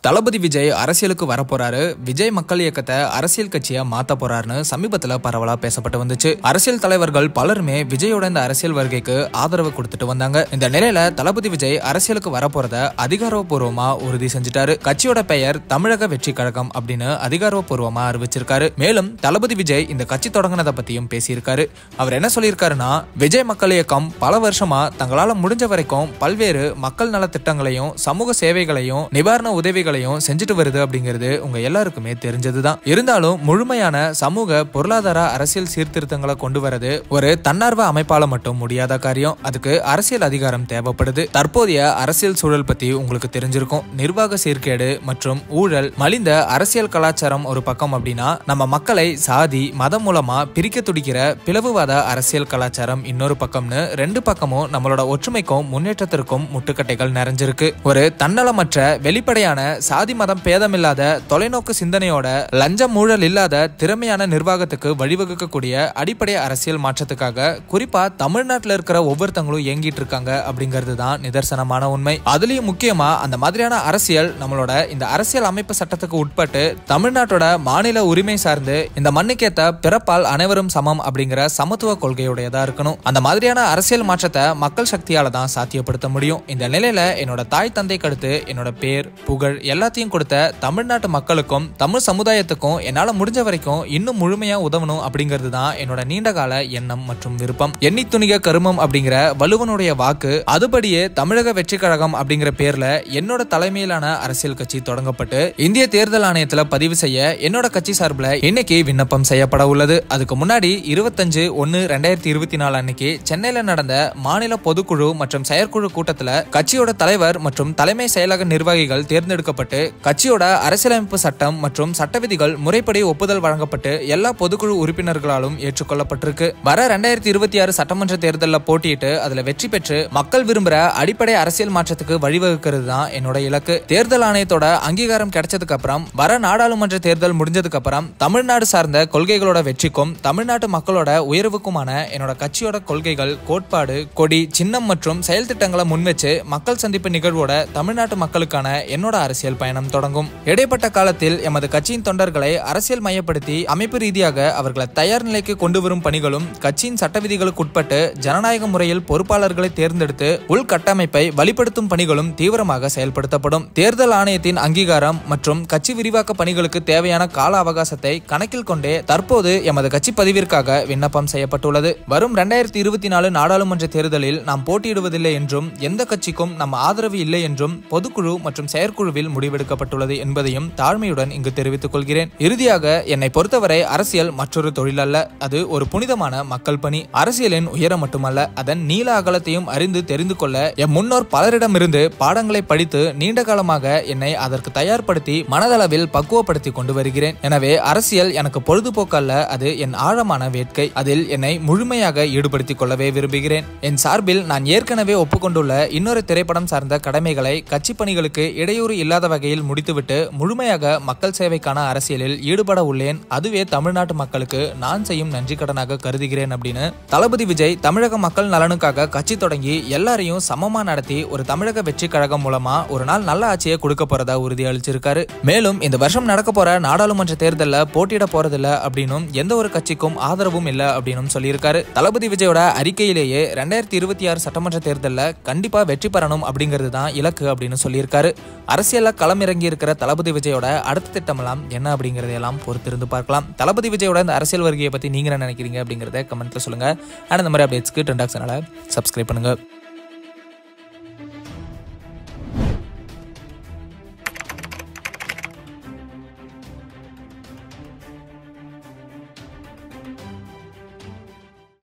தளபதி விஜய் அரசியலுக்கு வரப்போறாரு விஜய் மக்கள் இயக்கத்தை அரசியல் கட்சியா மாத்த போறாருன்னு சமீபத்துல பரவலா பேசப்பட்டு வந்துச்சு அரசியல் தலைவர்கள் பலருமே விஜயோட இந்த அரசியல் வருகைக்கு ஆதரவு கொடுத்துட்டு வந்தாங்க இந்த நிலையில தளபதி விஜய் அரசியலுக்கு வரப்போறத அதிகாரப்பூர்வமா உறுதி செஞ்சுட்டாரு கட்சியோட பெயர் தமிழக வெற்றி கழகம் அப்படின்னு அதிகாரப்பூர்வமா அறிவிச்சிருக்காரு மேலும் தளபதி விஜய் இந்த கட்சி தொடங்கினதை பத்தியும் பேசியிருக்காரு அவர் என்ன சொல்லியிருக்காருன்னா விஜய் மக்கள் இயக்கம் பல வருஷமா தங்களால முடிஞ்ச வரைக்கும் பல்வேறு மக்கள் நல திட்டங்களையும் சமூக சேவைகளையும் நிவாரண உதவிகளையும் செஞ்சுட்டு வருது அப்படிங்கிறது உங்க எல்லாருக்குமே தெரிஞ்சதுதான் இருந்தாலும் முழுமையான சமூக பொருளாதார அரசியல் சீர்திருத்தங்களை கொண்டு வரது ஒரு தன்னார்வ அமைப்பால மட்டும் முடியாத காரியம் அதுக்கு அரசியல் அதிகாரம் தேவைப்படுது தற்போதைய அரசியல் சூழல் பத்தி உங்களுக்கு தெரிஞ்சிருக்கும் நிர்வாக சீர்கேடு மற்றும் ஊழல் மலிந்த அரசியல் கலாச்சாரம் ஒரு பக்கம் அப்படின்னா நம்ம மக்களை சாதி மதம் மூலமா பிரிக்க துடிக்கிற பிளவுவாத அரசியல் கலாச்சாரம் இன்னொரு பக்கம்னு ரெண்டு பக்கமும் நம்மளோட ஒற்றுமைக்கும் முன்னேற்றத்திற்கும் முட்டுக்கட்டைகள் நிறைஞ்சிருக்கு ஒரு தன்னலமற்ற வெளிப்படையான சாதி மதம் பேதமில்லாத தொலைநோக்கு சிந்தனையோட லஞ்சம் ஊழல் இல்லாத திறமையான நிர்வாகத்துக்கு வழிவகுக்கக்கூடிய அடிப்படை அரசியல் மாற்றத்துக்காக குறிப்பா தமிழ்நாட்டுல இருக்கிற ஒவ்வொருத்தங்களும் இயங்கிட்டு இருக்காங்க அப்படிங்கிறது தான் நிதர்சனமான உண்மை அதுலயும் முக்கியமா அந்த மாதிரியான அரசியல் நம்மளோட இந்த அரசியல் அமைப்பு சட்டத்துக்கு உட்பட்டு தமிழ்நாட்டோட மாநில உரிமை சார்ந்து இந்த மண்ணுக்கேத்த பிறப்பால் அனைவரும் சமம் அப்படிங்கிற சமத்துவ கொள்கையுடையதா இருக்கணும் அந்த மாதிரியான அரசியல் மாற்றத்தை மக்கள் சக்தியால தான் சாத்தியப்படுத்த முடியும் இந்த நிலையில என்னோட தாய் தந்தைக்கு அடுத்து என்னோட பேர் புகழ் எல்லாத்தையும் கொடுத்த தமிழ்நாட்டு மக்களுக்கும் தமிழ் சமுதாயத்துக்கும் என்னால முடிஞ்ச வரைக்கும் இன்னும் முழுமையா உதவணும் அப்படிங்கிறது தான் என்னோட நீண்டகால எண்ணம் மற்றும் விருப்பம் எண்ணி துணிக கருமம் அப்படிங்கிற வலுவனுடைய வாக்கு அதுபடியே தமிழக வெற்றி கழகம் அப்படிங்கிற பேர்ல என்னோட தலைமையிலான அரசியல் கட்சி தொடங்கப்பட்டு இந்திய தேர்தல் ஆணையத்துல பதிவு செய்ய என்னோட கட்சி சார்பில் இன்னைக்கு விண்ணப்பம் செய்யப்பட உள்ளது அதுக்கு முன்னாடி இருபத்தஞ்சு ஒன்னு ரெண்டாயிரத்தி இருபத்தி நாலு அன்னைக்கு சென்னையில நடந்த மாநில பொதுக்குழு மற்றும் செயற்குழு கூட்டத்துல கட்சியோட தலைவர் மற்றும் தலைமை செயலக நிர்வாகிகள் தேர்ந்தெடுக்கப்பட்டு கட்சியோட அரசியலமைப்பு சட்டம் மற்றும் சட்ட விதிகள் முறைப்படி ஒப்புதல் வழங்கப்பட்டு எல்லா பொதுக்குழு உறுப்பினர்களாலும் ஏற்றுக்கொள்ளப்பட்டிருக்கு வர ரெண்டாயிரத்தி இருபத்தி ஆறு சட்டமன்ற தேர்தலில் போட்டியிட்டு அதுல வெற்றி பெற்று மக்கள் விரும்புற அடிப்படை அரசியல் மாற்றத்துக்கு வழிவகுக்கிறது தான் என்னோட இலக்கு தேர்தல் ஆணையத்தோட அங்கீகாரம் கிடைச்சதுக்கு அப்புறம் வர நாடாளுமன்ற தேர்தல் முடிஞ்சதுக்கு அப்புறம் தமிழ்நாடு சார்ந்த கொள்கைகளோட வெற்றிக்கும் தமிழ்நாட்டு மக்களோட உயர்வுக்குமான என்னோட கட்சியோட கொள்கைகள் கோட்பாடு கொடி சின்னம் மற்றும் செயல் திட்டங்களை முன்வச்சு மக்கள் சந்திப்பு நிகழ்வோட தமிழ்நாட்டு மக்களுக்கான என்னோட அரசியல் பயணம் தொடங்கும் இடைப்பட்ட காலத்தில் எமது கட்சியின் தொண்டர்களை அரசியல் மையப்படுத்தி அமைப்பு ரீதியாக அவர்களை தயார் நிலைக்கு கொண்டு வரும் பணிகளும் கட்சியின் சட்ட விதிகளுக்கு உட்பட்டு ஜனநாயக முறையில் பொறுப்பாளர்களை தேர்ந்தெடுத்து உள்கட்டமைப்பை வலுப்படுத்தும் பணிகளும் தீவிரமாக செயல்படுத்தப்படும் தேர்தல் ஆணையத்தின் அங்கீகாரம் மற்றும் கட்சி விரிவாக்க பணிகளுக்கு தேவையான கால அவகாசத்தை கணக்கில் கொண்டே தற்போது எமது கட்சி பதிவிற்காக விண்ணப்பம் செய்யப்பட்டுள்ளது வரும் ரெண்டாயிரத்தி இருபத்தி நாலு நாடாளுமன்ற தேர்தலில் நாம் போட்டியிடுவதில்லை என்றும் எந்த கட்சிக்கும் நம்ம ஆதரவு இல்லை என்றும் பொதுக்குழு மற்றும் செயற்குழுவில் முடிவெடுக்கப்பட்டுள்ளது என்பதையும் தாழ்மையுடன் இங்கு தெரிவித்துக் கொள்கிறேன் இறுதியாக என்னை பொறுத்தவரை அரசியல் மற்றொரு தொழில் அல்ல அது ஒரு புனிதமான மக்கள் பணி அரசியலின் உயரம் மட்டுமல்ல அதன் நீல அகலத்தையும் அறிந்து தெரிந்து கொள்ள என் முன்னோர் பலரிடமிருந்து பாடங்களை படித்து நீண்ட காலமாக என்னை அதற்கு தயார்படுத்தி மனதளவில் பக்குவப்படுத்தி கொண்டு வருகிறேன் எனவே அரசியல் எனக்கு பொழுதுபோக்கு அல்ல அது என் ஆழமான வேட்கை அதில் என்னை முழுமையாக ஈடுபடுத்திக் கொள்ளவே விரும்புகிறேன் என் சார்பில் நான் ஏற்கனவே ஒப்புக்கொண்டுள்ள இன்னொரு திரைப்படம் சார்ந்த கடமைகளை கட்சி பணிகளுக்கு இடையூறு இல்லாத வகையில் முடித்துவிட்டு முழுமையாக மக்கள் சேவைக்கான அரசியலில் ஈடுபட உள்ளேன் அதுவே தமிழ்நாட்டு மக்களுக்கு நான் செய்யும் நன்றி கடனாக கருதுகிறேன் அப்படின்னு தளபதி விஜய் தமிழக மக்கள் நலனுக்காக கட்சி தொடங்கி எல்லாரையும் சமமா நடத்தி ஒரு தமிழக வெற்றி கழகம் மூலமா ஒரு நாள் நல்ல ஆட்சியை கொடுக்க போறதா உறுதி அளிச்சிருக்காரு மேலும் இந்த வருஷம் நடக்க போற நாடாளுமன்ற தேர்தலில் போட்டியிட போறதில்ல அப்படின்னும் எந்த ஒரு கட்சிக்கும் ஆதரவும் இல்ல அப்படின்னு சொல்லியிருக்காரு தளபதி விஜயோட அறிக்கையிலேயே ரெண்டாயிரத்தி இருபத்தி ஆறு சட்டமன்ற தேர்தலில் கண்டிப்பா வெற்றி பெறணும் அப்படிங்கிறது தான் இலக்கு அப்படின்னு சொல்லியிருக்காரு அரசியல்ல களமிறங்கி இருக்கிற தளபதி விஜயோட அடுத்த திட்டமெல்லாம் என்ன அப்படிங்கறதையெல்லாம் பொறுத்திருந்து பார்க்கலாம் தளபதி விஜயோட இந்த அரசியல் வருகையை பத்தி நீங்க என்ன நினைக்கிறீங்க அப்படிங்கறத கமெண்ட்ல சொல்லுங்க அண்ட் இந்த மாதிரி அப்டேட்ஸ்க்கு ட்ரெண்டாக்ஸ் சேனலை சப்ஸ்கிரைப் பண்ணுங்க